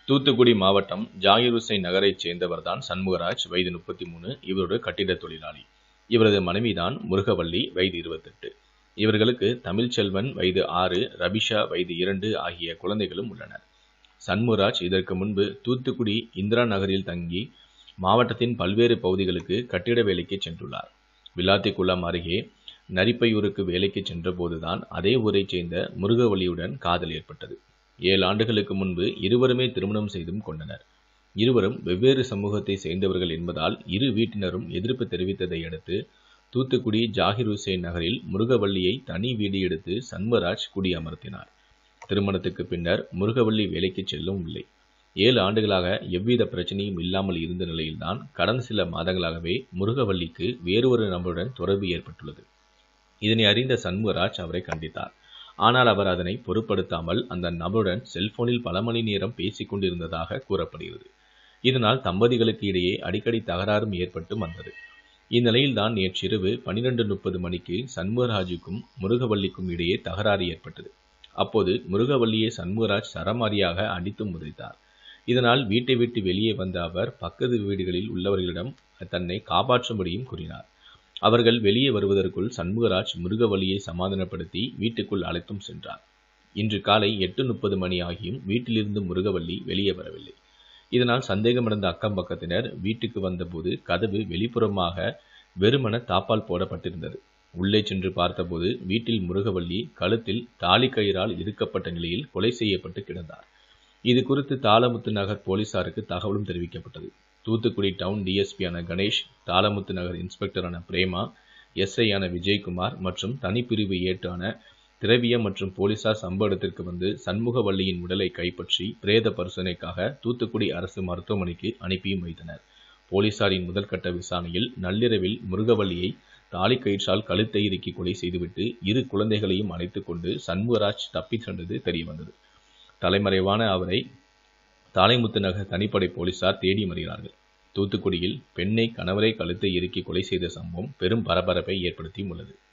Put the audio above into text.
தூத்துக்குடி மாவட்டம் ஜாகிர் ஹுசைன் நகரைச் சேர்ந்தவர்தான் சண்முகராஜ் வயது முப்பத்தி மூணு இவரோட கட்டிட தொழிலாளி இவரது மனைவிதான் முருகவள்ளி வயது இருபத்தெட்டு இவர்களுக்கு தமிழ்ச்செல்வன் வயது ஆறு ரபிஷா வயது இரண்டு ஆகிய குழந்தைகளும் உள்ளனர் சண்முகராஜ் இதற்கு முன்பு தூத்துக்குடி இந்திரா நகரில் தங்கி மாவட்டத்தின் பல்வேறு பகுதிகளுக்கு கட்டிட வேலைக்கு சென்றுள்ளார் விளாத்திக்குளம் அருகே நரிப்பையூருக்கு வேலைக்கு சென்றபோதுதான் அதே ஊரைச் சேர்ந்த முருகவள்ளியுடன் காதல் ஏற்பட்டது ஏழு ஆண்டுகளுக்கு முன்பு இருவருமே திருமணம் செய்தும் கொண்டனர் இருவரும் வெவ்வேறு சமூகத்தை சேர்ந்தவர்கள் என்பதால் இரு வீட்டினரும் எதிர்ப்பு தெரிவித்ததை அடுத்து தூத்துக்குடி ஜாகிர் ஹுசேன் நகரில் முருகவள்ளியை தனி வீடு எடுத்து சண்முகராஜ் குடியமர்த்தினார் திருமணத்துக்கு பின்னர் முருகவள்ளி வேலைக்கு செல்லவும் இல்லை ஏழு ஆண்டுகளாக எவ்வித பிரச்சனையும் இல்லாமல் இருந்த நிலையில்தான் கடந்த சில மாதங்களாகவே முருகவள்ளிக்கு வேறொரு நபருடன் தொடர்பு ஏற்பட்டுள்ளது இதனை அறிந்த சண்முகராஜ் அவரை கண்டித்தார் ஆனால் அவர் அதனை பொருட்படுத்தாமல் அந்த நபருடன் செல்போனில் பல மணி நேரம் பேசிக் கொண்டிருந்ததாக கூறப்படுகிறது இதனால் தம்பதிகளுக்கு இடையே அடிக்கடி தகராறும் ஏற்பட்டு வந்தது இந்நிலையில்தான் நேற்றிரவு பனிரெண்டு முப்பது மணிக்கு சண்முகராஜுக்கும் முருகவள்ளிக்கும் இடையே தகராறு ஏற்பட்டது அப்போது முருகவள்ளியை சண்முகராஜ் சரமாரியாக அடித்து முதைத்தார் இதனால் வீட்டை விட்டு வெளியே வந்த அவர் பக்கத்து வீடுகளில் உள்ளவர்களிடம் தன்னை காப்பாற்றும்படியும் கூறினார் அவர்கள் வெளியே வருவதற்குள் சண்முகராஜ் முருகவள்ளியை சமாதானப்படுத்தி வீட்டுக்குள் அழைத்தும் சென்றார் இன்று காலை எட்டு முப்பது மணி ஆகியும் வீட்டிலிருந்து முருகவள்ளி வெளியே வரவில்லை இதனால் சந்தேகமடைந்த அக்கம் பக்கத்தினர் வீட்டுக்கு வந்தபோது கதவு வெளிப்புறமாக வெறுமன தாப்பால் போடப்பட்டிருந்தது உள்ளே சென்று பார்த்தபோது வீட்டில் முருகவள்ளி கழுத்தில் தாலி கயிறால் இறுக்கப்பட்ட நிலையில் கொலை செய்யப்பட்டு கிடந்தார் இது குறித்து தாளமுத்து நகர் போலீசாருக்கு தகவலும் தெரிவிக்கப்பட்டது தூத்துக்குடி டவுன் டிஎஸ்பியான கணேஷ் தாளமுத்து நகர் இன்ஸ்பெக்டரான பிரேமா எஸ்ஐயான விஜயகுமார் மற்றும் தனிப்பிரிவு ஏட்டான திரவியம் மற்றும் போலீசார் சம்பவ இடத்திற்கு வந்து சண்முகவல்லியின் உடலை கைப்பற்றி பிரேத பரிசோதனைக்காக தூத்துக்குடி அரசு மருத்துவமனைக்கு அனுப்பியும் வைத்தனர் போலீசாரின் முதற்கட்ட விசாரணையில் நள்ளிரவில் முருகவல்லியை தாலி கயிற்றால் கழுத்தை இறுக்கி கொலை செய்துவிட்டு இரு குழந்தைகளையும் அழைத்துக் கொண்டு சண்முகராஜ் தப்பிச் சென்றது தெரியவந்தது தலைமறைவான அவரை தாளைமுத்து நகர் தனிப்படை போலீசார் தேடி வருகிறார்கள் தூத்துக்குடியில் பெண்ணை கணவரை கழுத்தை இறுக்கி கொலை செய்த சம்பவம் பெரும் பரபரப்பை ஏற்படுத்தியும் உள்ளது